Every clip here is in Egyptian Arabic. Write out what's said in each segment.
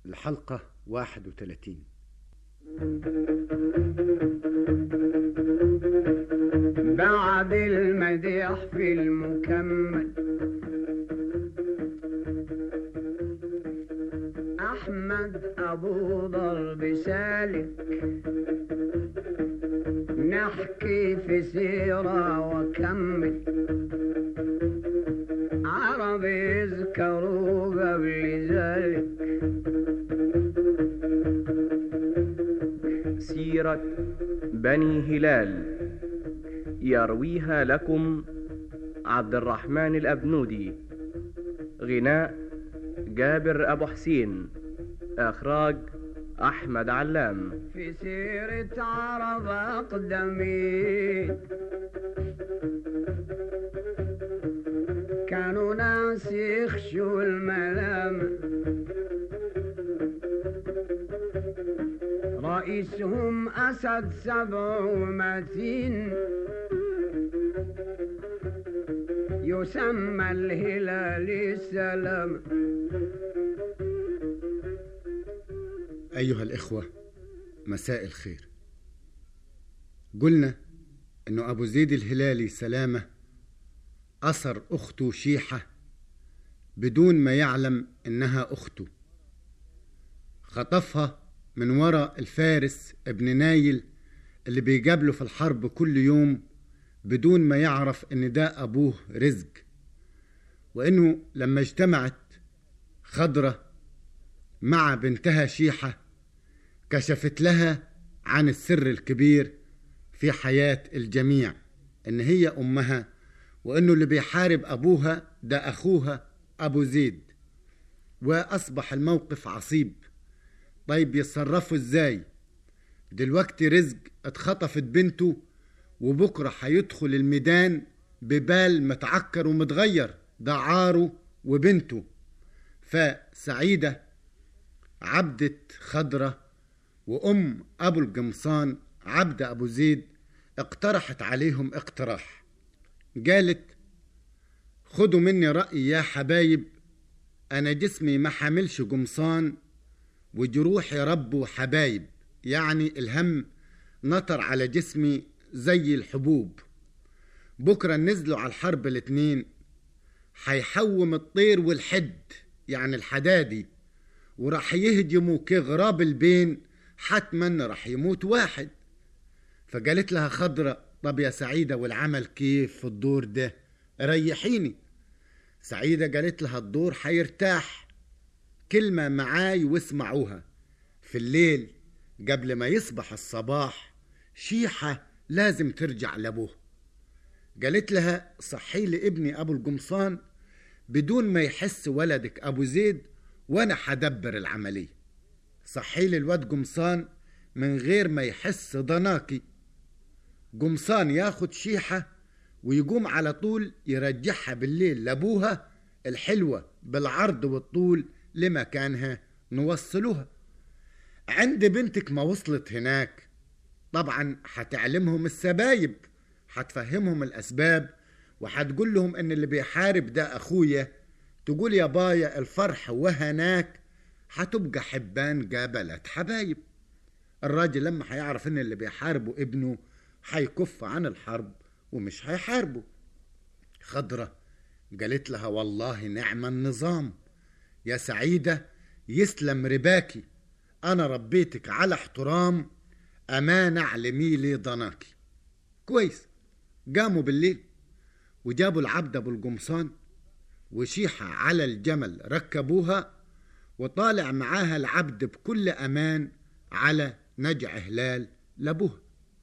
الحلقة 31 بعد المديح في المكمل أحمد أبو ضرب سالك نحكي في سيرة وكمل عرب يذكروا قبل ذلك سيرة بني هلال يرويها لكم عبد الرحمن الأبنودي غناء جابر أبو حسين إخراج أحمد علام في سيرة عرب أقدمين كانوا ناس يخشوا الملام رئيسهم أسد سبع ومتين يسمى الهلال السلام أيها الإخوة مساء الخير قلنا أنه أبو زيد الهلالي سلامة أثر أخته شيحة بدون ما يعلم إنها أخته خطفها من وراء الفارس ابن نايل اللي بيقابله في الحرب كل يوم بدون ما يعرف ان ده ابوه رزق وانه لما اجتمعت خضرة مع بنتها شيحة كشفت لها عن السر الكبير في حياة الجميع ان هي امها وانه اللي بيحارب ابوها ده اخوها ابو زيد واصبح الموقف عصيب طيب يتصرفوا ازاي دلوقتي رزق اتخطفت بنته وبكرة هيدخل الميدان ببال متعكر ومتغير ده عاره وبنته فسعيدة عبدة خضرة وأم أبو القمصان عبد أبو زيد اقترحت عليهم اقتراح قالت خدوا مني رأي يا حبايب أنا جسمي ما حاملش قمصان وجروحي ربوا حبايب يعني الهم نطر على جسمي زي الحبوب بكرة نزلوا على الحرب الاتنين حيحوم الطير والحد يعني الحدادي وراح يهجموا كغراب البين حتما راح يموت واحد فقالت لها خضرة طب يا سعيدة والعمل كيف في الدور ده ريحيني سعيدة قالت لها الدور حيرتاح كلمة معاي واسمعوها في الليل قبل ما يصبح الصباح شيحة لازم ترجع لابوه قالت لها صحي لي ابني ابو القمصان بدون ما يحس ولدك ابو زيد وانا حدبر العملية صحي لي الواد قمصان من غير ما يحس ضناكي قمصان ياخد شيحة ويقوم على طول يرجعها بالليل لابوها الحلوة بالعرض والطول لمكانها نوصلوها عند بنتك ما وصلت هناك طبعا هتعلمهم السبايب هتفهمهم الأسباب وهتقول لهم إن اللي بيحارب ده أخويا تقول يا بايا الفرح وهناك هتبقى حبان قابلت حبايب الراجل لما هيعرف إن اللي بيحاربه ابنه هيكف عن الحرب ومش هيحاربه خضرة قالت لها والله نعم النظام يا سعيدة يسلم رباكي أنا ربيتك على احترام أمانة علمي لي ضناكي كويس قاموا بالليل وجابوا العبد أبو القمصان وشيحة على الجمل ركبوها وطالع معاها العبد بكل أمان على نجع هلال لابوها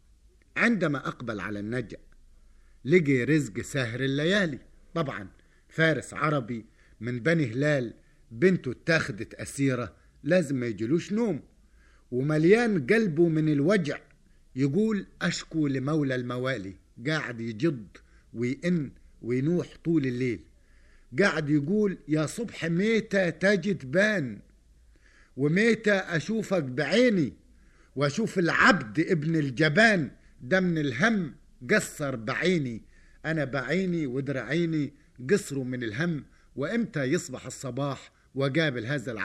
عندما أقبل على النجع لقي رزق ساهر الليالي طبعا فارس عربي من بني هلال بنته اتاخدت أسيرة لازم ما يجلوش نوم ومليان قلبه من الوجع يقول أشكو لمولى الموالي قاعد يجض ويئن وينوح طول الليل قاعد يقول يا صبح ميتة تجد بان وميتة أشوفك بعيني وأشوف العبد ابن الجبان ده من الهم قصر بعيني أنا بعيني ودرعيني قصروا من الهم وإمتى يصبح الصباح وقابل هذا العبد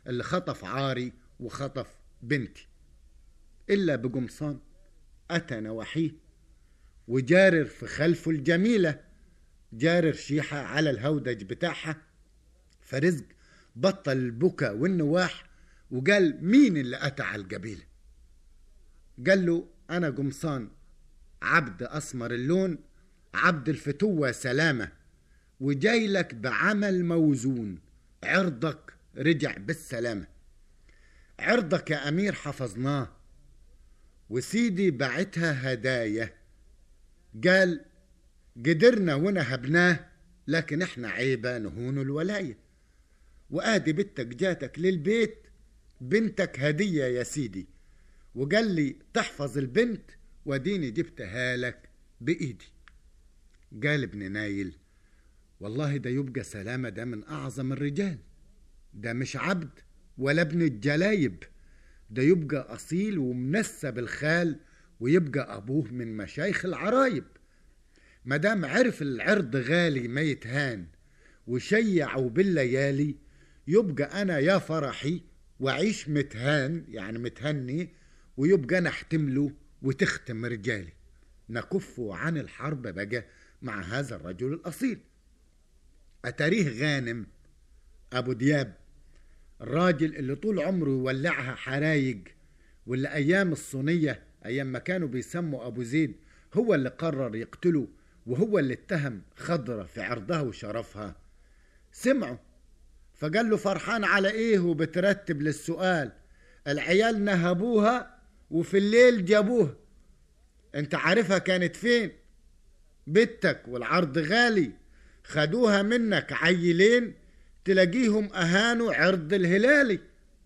اللي خطف عاري وخطف بنتي إلا بقمصان أتى نواحيه وجارر في خلفه الجميلة جارر شيحة على الهودج بتاعها فرزق بطل البكا والنواح وقال مين اللي أتى على القبيلة قال له أنا قمصان عبد أسمر اللون عبد الفتوة سلامة وجاي لك بعمل موزون عرضك رجع بالسلامة عرضك يا أمير حفظناه وسيدي بعتها هدايا قال قدرنا ونهبناه لكن احنا عيبة نهون الولاية وادي بنتك جاتك للبيت بنتك هدية يا سيدي وقال لي تحفظ البنت وديني جبتها لك بإيدي قال ابن نايل والله ده يبقى سلامة ده من أعظم الرجال ده مش عبد ولا ابن الجلايب ده يبقى أصيل ومنسب الخال ويبقى أبوه من مشايخ العرايب مدام عرف العرض غالي ما يتهان وشيعوا بالليالي يبقى أنا يا فرحي وعيش متهان يعني متهني ويبقى أنا أحتمله وتختم رجالي نكف عن الحرب بقى مع هذا الرجل الأصيل أتاريه غانم أبو دياب الراجل اللي طول عمره يولعها حرايق واللي أيام الصينية أيام ما كانوا بيسموا أبو زيد هو اللي قرر يقتله وهو اللي اتهم خضرة في عرضها وشرفها سمعوا فقال له فرحان على ايه وبترتب للسؤال العيال نهبوها وفي الليل جابوها انت عارفها كانت فين بنتك والعرض غالي خدوها منك عيلين تلاقيهم اهانوا عرض الهلالي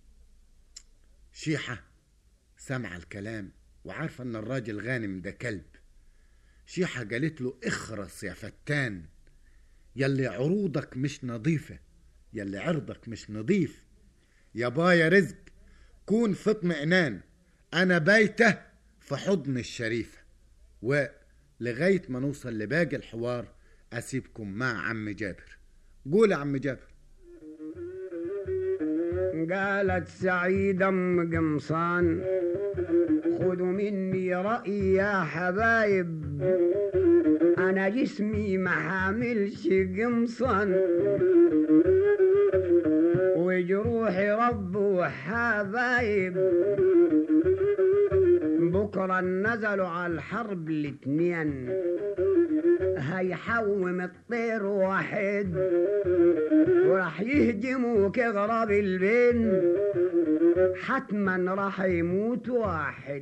شيحة سمع الكلام وعارفة ان الراجل غانم ده كلب شيحة قالت له اخرس يا فتان يلي عروضك مش نظيفة يلي عرضك مش نظيف يا بايا رزق كون في اطمئنان انا بايته في حضن الشريفة ولغاية ما نوصل لباقي الحوار اسيبكم مع عم جابر قول يا عم جابر قالت سعيدة ام قمصان خذوا مني رأي يا حبايب أنا جسمي ما حاملش قمصان وجروحي رب وحبايب بكرة نزلوا على الحرب الاتنين هيحوم الطير واحد وراح يهجموا كغراب البن حتما راح يموت واحد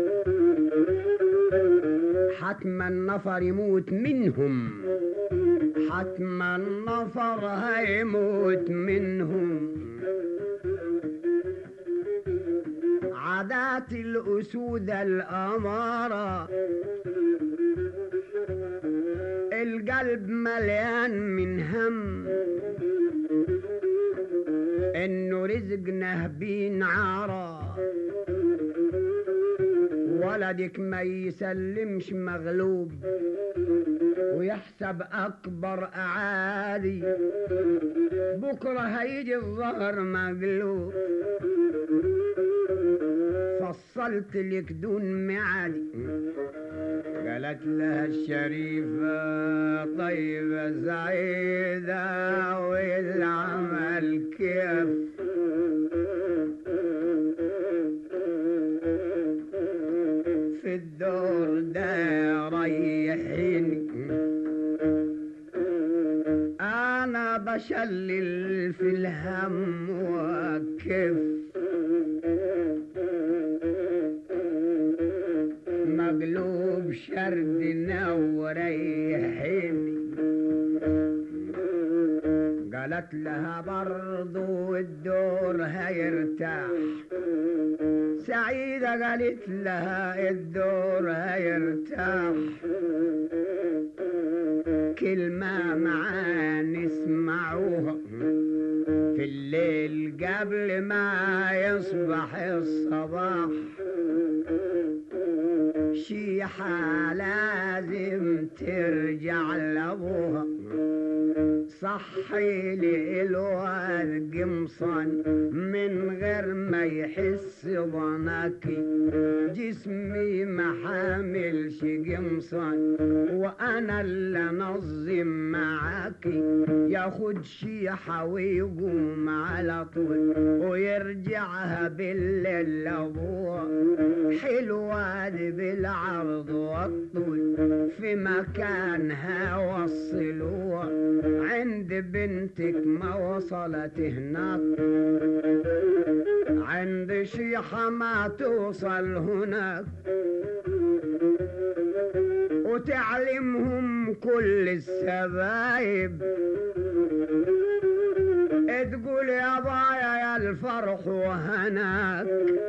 حتما نفر يموت منهم حتما نفر هيموت منهم عادات الأسود الأمارة القلب مليان من هم انه رزقنا بين عارة ولدك ما يسلمش مغلوب ويحسب اكبر اعادي بكره هيجي الظهر مقلوب فصلت لك دون معادي قالت لها الشريفة طيبة سعيدة والعمل كيف في الدور ده ريحيني أنا بشلل في الهم وكيف مقلوب شردنا وريحيني قالت لها برضو الدور هيرتاح سعيدة قالت لها الدور هيرتاح كلمة معاه نسمعوها في الليل قبل ما يصبح الصباح شيحة لازم ترجع لأبوها صحي لي الواد قمصان من غير ما يحس ظنكي جسمي ما حاملش قمصان وانا اللي نظم معاكي ياخد شيحة ويقوم على طول ويرجعها بالليل لابوها حلوة دي بالعرض والطول في مكانها وصلوها عند بنتك ما وصلت هناك عند شيحة ما توصل هناك وتعلمهم كل السبايب تقول يا ضايا يا الفرح وهناك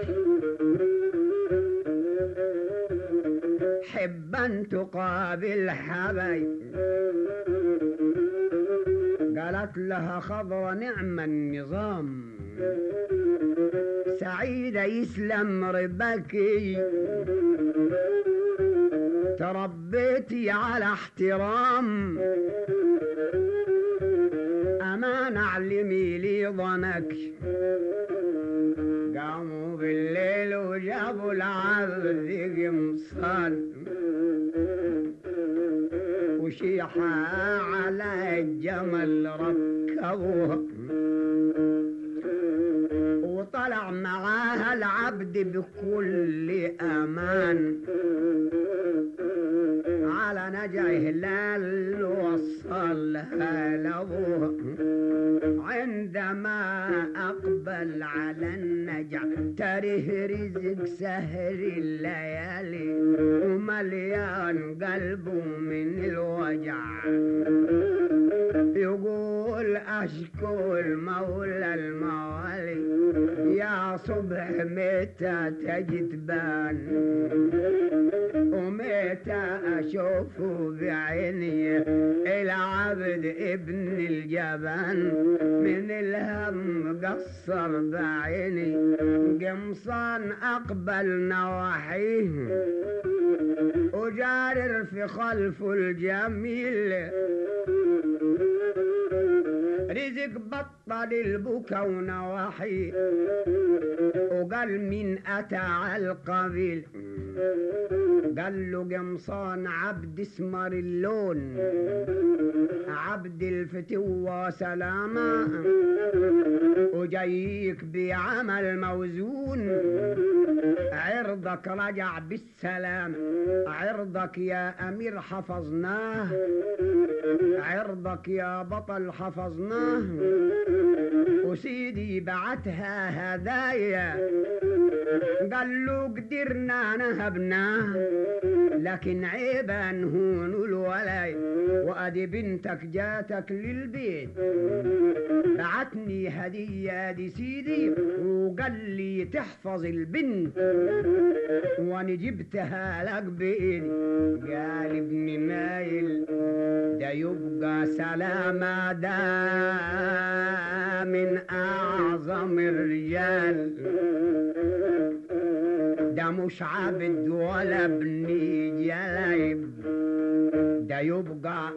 حبا تقابل حبايب قالت لها خضر نعم النظام سعيدة يسلم ربكي تربيتي على احترام أمان علمي لي ظنك قاموا بالليل وجابوا العبد قمصان وشيحة على الجمل ركبوها وطلع معاها العبد بكل أمان على نجع هلال وصلها لأبوها عندما أقبل على النجع تره رزق سهر الليالي ومليان قلبه من الوجع يقول أشكو المولى الموالي يا صبح متى تجد بان ومتى أشوفه بعيني العبد ابن الجبان من الهم قصر بعيني قمصان أقبل نواحيه وجارر في خلفه الجميل رزق بطل البكا ونواحي وقال مين أتى على القبيل قال له قمصان عبد اسمر اللون عبد الفتوة سلامة وجايك بعمل موزون عرضك رجع بالسلام عرضك يا أمير حفظناه عرضك يا بطل حفظناه وسيدي بعتها هدايا قال له قدرنا نهبناه لكن عيبا نهون الولاي وادي بنتك جاتك للبيت بعتني هدية دي سيدي وقال لي تحفظ البنت وانا جبتها لك بايدي قال ابن مايل ده يبقى سلامة ده من أعظم الرجال ده مش عبد ولا ابن جلايب ده يبقى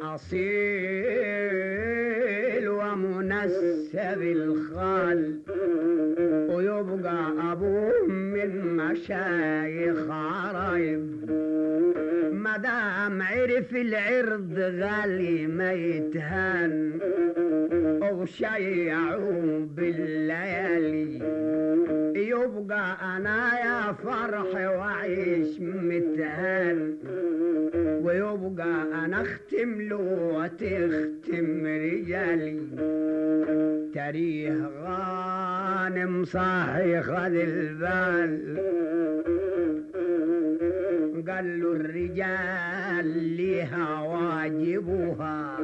أصيل ومنسب الخال ويبقى أبوه من مشايخ عرايب مدام عرف العرض غالي ما يتهان وشيعوا بالليالي يبقى انا يا فرح وعيش متهان ويبقى انا اختم له وتختم رجالي تاريخ غانم صاحي خذ البال قال له الرجال لها واجبها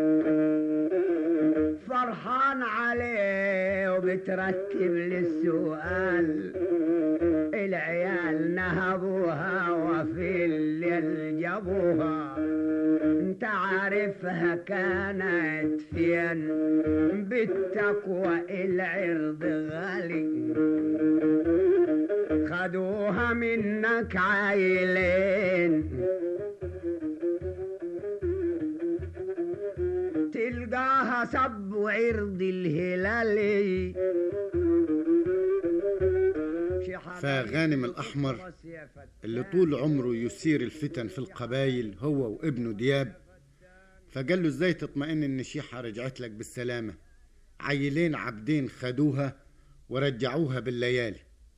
فرحان عليه وبترتب للسؤال العيال نهبوها وفي الليل جابوها انت عارفها كانت فين بالتقوى العرض غالي خدوها منك عيلين تلقاها سب عرض الهلالي فغانم الأحمر اللي طول عمره يثير الفتن في القبايل هو وابنه دياب فقال له ازاي تطمئن ان شيحة رجعت لك بالسلامة عيلين عبدين خدوها ورجعوها بالليالي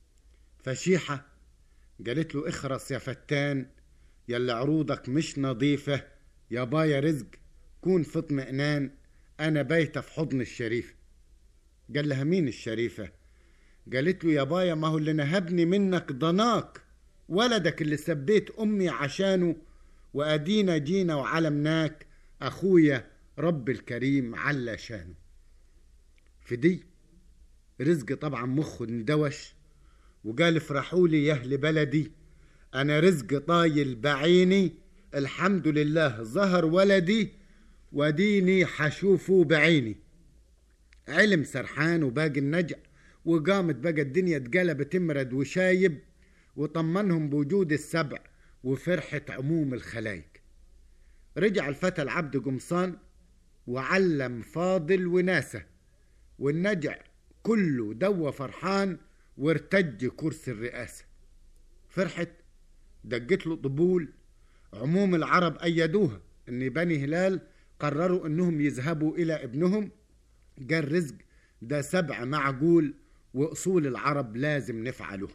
فشيحة قالت له اخرس يا فتان يلي عروضك مش نظيفة يا بايا رزق كون في اطمئنان انا بايته في حضن الشريفة قال لها مين الشريفة قالت له يا بايا ما هو اللي نهبني منك ضناك ولدك اللي سبيت امي عشانه وادينا جينا وعلمناك اخويا رب الكريم على شانه في دي رزق طبعا مخه اندوش وقال افرحوا لي يا اهل بلدي انا رزق طايل بعيني الحمد لله ظهر ولدي وديني حشوفه بعيني علم سرحان وباقي النجع وقامت بقى الدنيا اتقلبت امرد وشايب وطمنهم بوجود السبع وفرحة عموم الخلايق رجع الفتى العبد قمصان وعلم فاضل وناسه والنجع كله دوا فرحان وارتج كرسي الرئاسة فرحت دقت له طبول عموم العرب أيدوها إن بني هلال قرروا إنهم يذهبوا إلى ابنهم قال رزق ده سبع معقول وأصول العرب لازم نفعله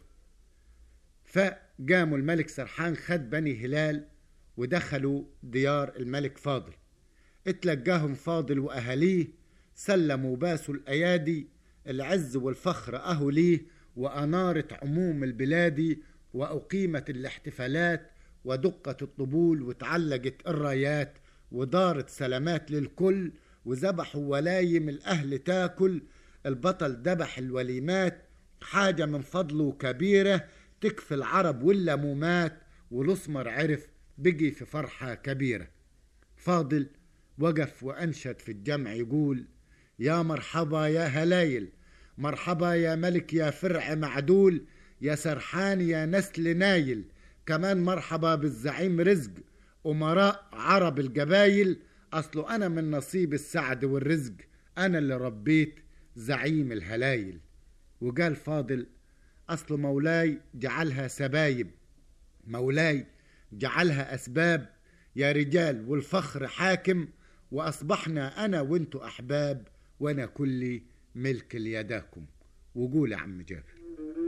فقاموا الملك سرحان خد بني هلال ودخلوا ديار الملك فاضل اتلقاهم فاضل وأهاليه سلموا باسوا الأيادي العز والفخر أهو ليه وأنارت عموم البلاد وأقيمت الاحتفالات ودقت الطبول وتعلقت الرايات ودارت سلامات للكل وذبحوا ولايم الأهل تاكل البطل ذبح الوليمات حاجة من فضله كبيرة تكفي العرب واللمومات والاسمر عرف بقي في فرحة كبيرة فاضل وقف وأنشد في الجمع يقول يا مرحبا يا هلايل مرحبا يا ملك يا فرع معدول يا سرحان يا نسل نايل كمان مرحبا بالزعيم رزق أمراء عرب الجبايل أصله أنا من نصيب السعد والرزق أنا اللي ربيت زعيم الهلايل وقال فاضل أصل مولاي جعلها سبايب مولاي جعلها أسباب يا رجال والفخر حاكم وأصبحنا أنا وانتو أحباب وأنا كلي ملك ليداكم وقول يا عم جابر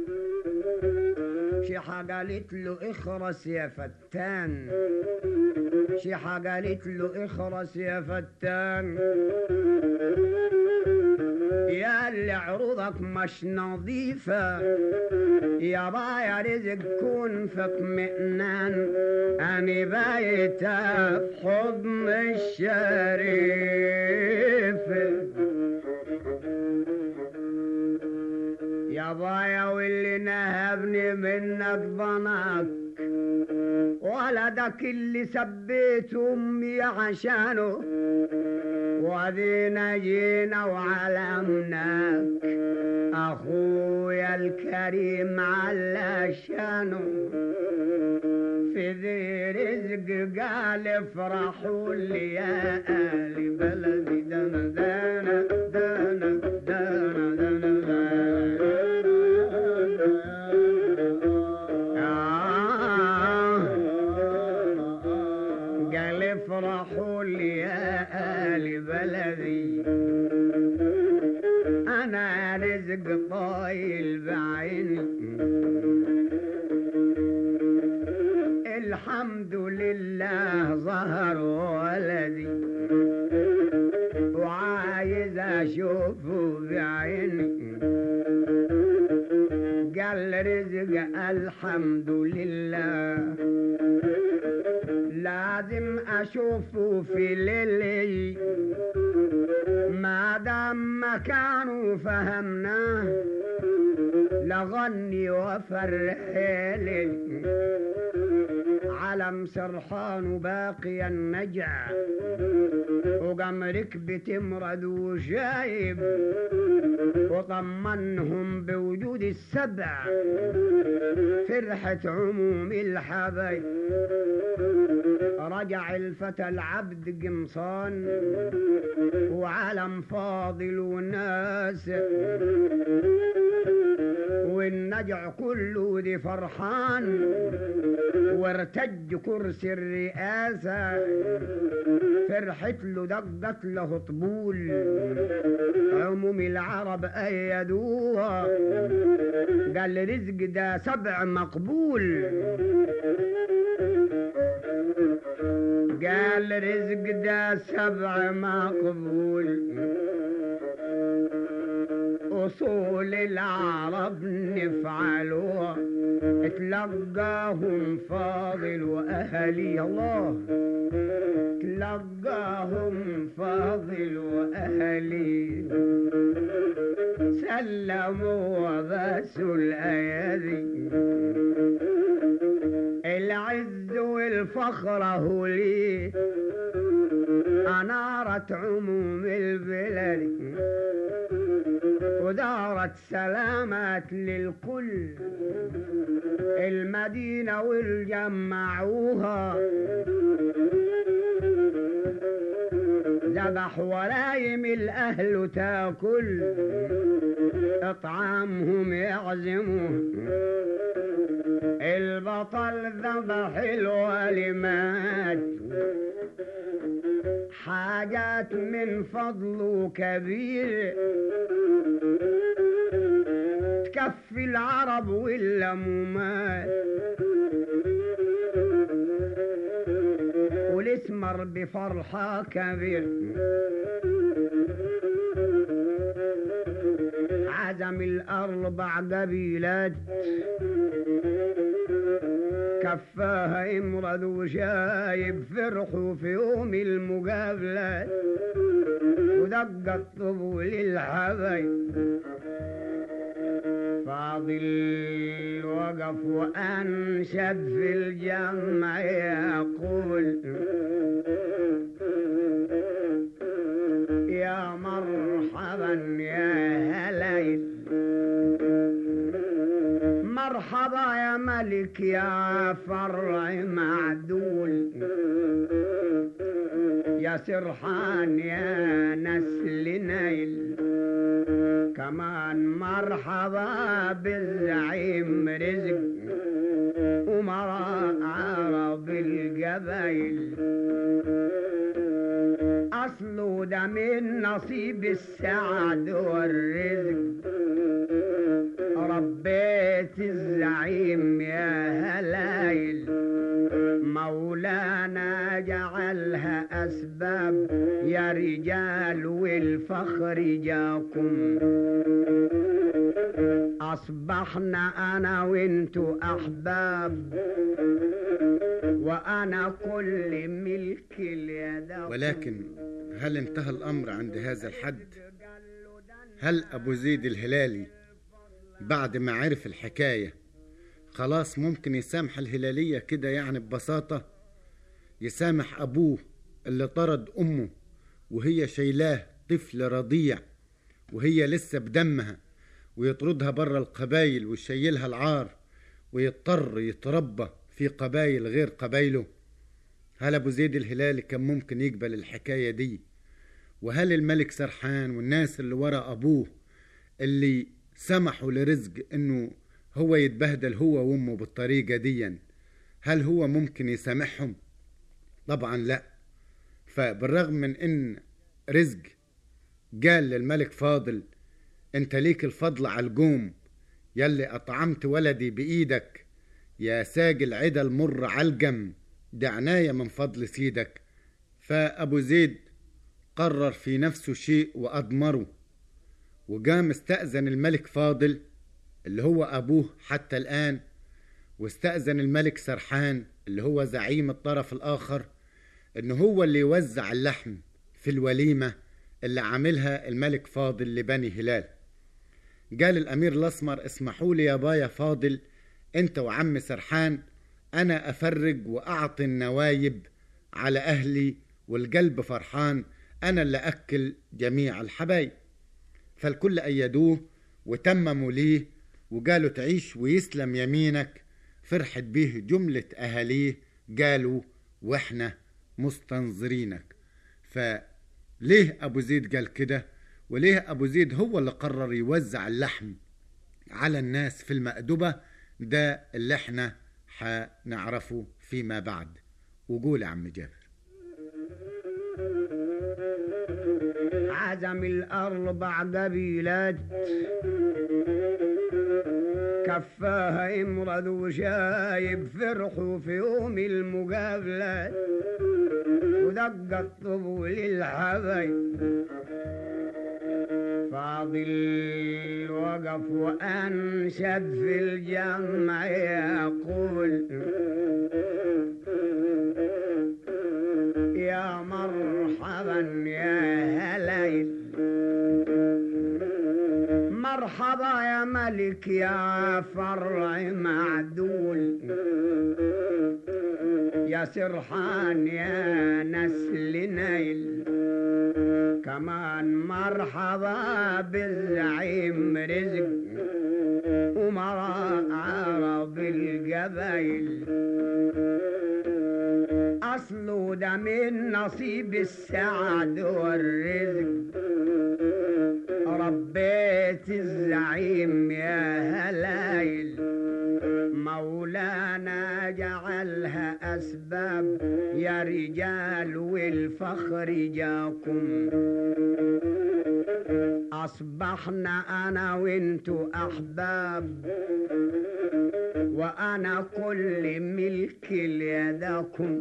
شيحة قالت له اخرس يا فتان شيحة قالت له اخرس يا فتان يا اللي عروضك مش نظيفة يا بايا رزق كون في اطمئنان أنا بايتة في حضن الشريف يا بايا واللي نهبني منك ضناك ولدك اللي سبيت امي عشانه ودينا جينا وعلمناك اخويا الكريم على شانه في ذي رزق قال افرحوا لي يا اهل بلدي دنا دنا دنا دنا دنا قال افرحوا لي يا اهل بلدي انا رزق طايل بعيني الحمد لله ظهر ولدي وعايز اشوفه بعيني قال رزق الحمد لله لازم اشوفه في ليلي ما دام مكانه فهمناه لغني وفرح لي علم سرحان باقي النجع وقام ركبة تمرد وشايب وطمنهم بوجود السبع فرحة عموم الحبايب رجع الفتى العبد قمصان وعلم فاضل وناس والنجع كله دي فرحان وارتج كرسي الرئاسة فرحت له دقت له طبول عموم العرب أيدوها قال رزق ده سبع مقبول قال رزق ده سبع مقبول أصول العرب نفعلوها تلقاهم فاضل وأهلي الله تلقاهم فاضل وأهلي سلموا وباسوا الأيادي العز والفخر هو لي أنارت عموم البلاد ودارت سلامات للكل المدينة والجمعوها ذبح ولايم الأهل تاكل اطعامهم يعزموه البطل ذبح الوليمات حاجات من فضله كبير تكفي العرب واللمومات والاسمر بفرحة كبير عزم الأربع قبيلات كفاها امرد وشايب فرحوا في يوم المقابلة ودق الطبول للحبايب فاضل وقف وأنشد في الجمع يقول يا مرحبا يا هليل مرحبا يا ملك يا فرع معدول يا سرحان يا نسل نيل كمان مرحبا بالزعيم رزق أمراء عرب القبايل أصله ده من نصيب السعد والرزق ربيت الزعيم يا هلايل مولانا جعلها أسباب يا رجال والفخر جاكم أصبحنا أنا وانتو أحباب وأنا كل ملك اليد ولكن هل انتهى الأمر عند هذا الحد؟ هل أبو زيد الهلالي بعد ما عرف الحكاية خلاص ممكن يسامح الهلالية كده يعني ببساطة يسامح أبوه اللي طرد أمه وهي شايلاه طفل رضيع وهي لسه بدمها ويطردها بره القبايل ويشيلها العار ويضطر يتربى في قبايل غير قبايله هل أبو زيد الهلالي كان ممكن يقبل الحكاية دي وهل الملك سرحان والناس اللي ورا أبوه اللي سمحوا لرزق انه هو يتبهدل هو وامه بالطريقة دي هل هو ممكن يسامحهم طبعا لا فبالرغم من ان رزق قال للملك فاضل انت ليك الفضل على الجوم يلي اطعمت ولدي بايدك يا ساق العدا المر علقم ده عناية من فضل سيدك فابو زيد قرر في نفسه شيء واضمره وقام استأذن الملك فاضل اللي هو أبوه حتى الآن واستأذن الملك سرحان اللي هو زعيم الطرف الآخر إن هو اللي يوزع اللحم في الوليمة اللي عاملها الملك فاضل لبني هلال قال الأمير الأسمر اسمحوا لي يا بايا فاضل أنت وعم سرحان أنا أفرج وأعطي النوايب على أهلي والقلب فرحان أنا اللي أكل جميع الحبايب فالكل أيدوه وتمموا ليه وقالوا تعيش ويسلم يمينك فرحت بيه جملة أهاليه قالوا وإحنا مستنظرينك فليه أبو زيد قال كده وليه أبو زيد هو اللي قرر يوزع اللحم على الناس في المأدبة ده اللي احنا حنعرفه فيما بعد وقول يا عم جابر عزم الأربع قبيلات كفاها امرد وشايب فرحوا في يوم المقابلات ودق الطبول للحبايب فاضل وقف وأنشد في الجمع يقول يا مرحبا يا هليل مرحبا يا ملك يا فرع معدول يا سرحان يا نسل نيل كمان مرحبا بالزعيم رزق أمراء عرب القبايل أصله ده من نصيب السعد والرزق ربيت الزعيم يا هلايل مولانا جعلها أسباب يا رجال والفخر جاكم أصبحنا أنا وانتو أحباب وأنا كل ملك ليدكم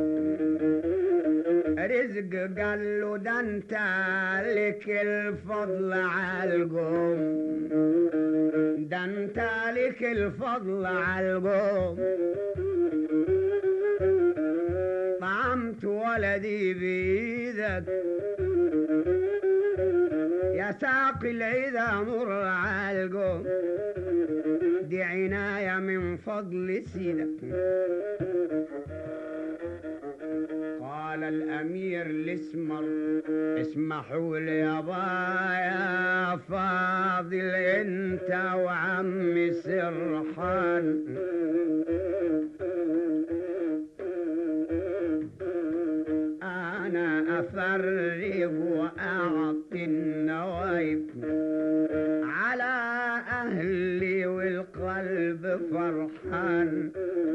رزق قال له ده انت لك الفضل عالقوم ده انت لك الفضل عالقوم طعمت ولدي بيدك يا ساقي العذا مر عالقوم دي عناية من فضل سيدك قال الأمير الاسمر اسمحوا لي يا بايا فاضل انت وعمي سرحان أنا أفرغ وأعطي النوايب على أهلي والقلب فرحان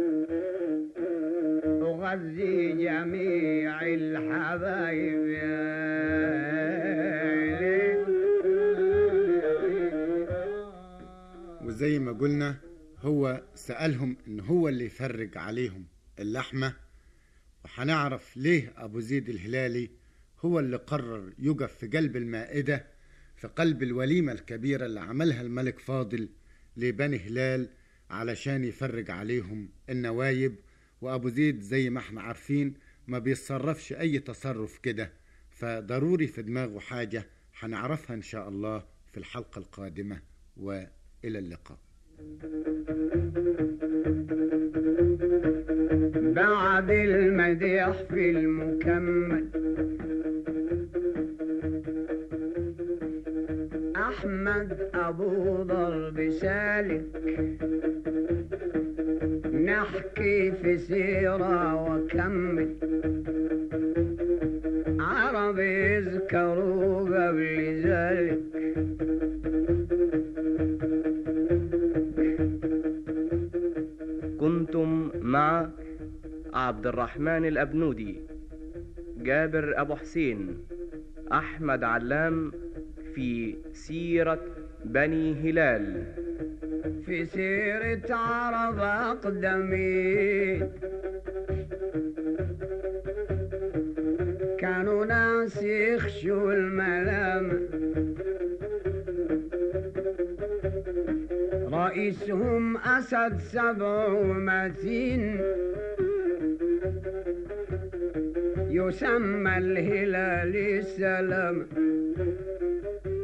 أغذي جميع الحبايب وزي ما قلنا هو سألهم إن هو اللي يفرج عليهم اللحمة وحنعرف ليه أبو زيد الهلالي هو اللي قرر يقف في قلب المائدة في قلب الوليمة الكبيرة اللي عملها الملك فاضل لبني هلال علشان يفرج عليهم النوايب وأبو زيد زي ما احنا عارفين ما بيتصرفش أي تصرف كده فضروري في دماغه حاجة هنعرفها إن شاء الله في الحلقة القادمة وإلى اللقاء بعد المديح في المكمل أحمد أبو ضرب سالك نحكي في سيرة وكمل عرب يذكروا قبل ذلك كنتم مع عبد الرحمن الأبنودي جابر أبو حسين أحمد علام في سيرة بني هلال في سيرة عرب أقدمين كانوا ناس يخشوا الملام رئيسهم أسد سبع متين يسمى الهلال السلام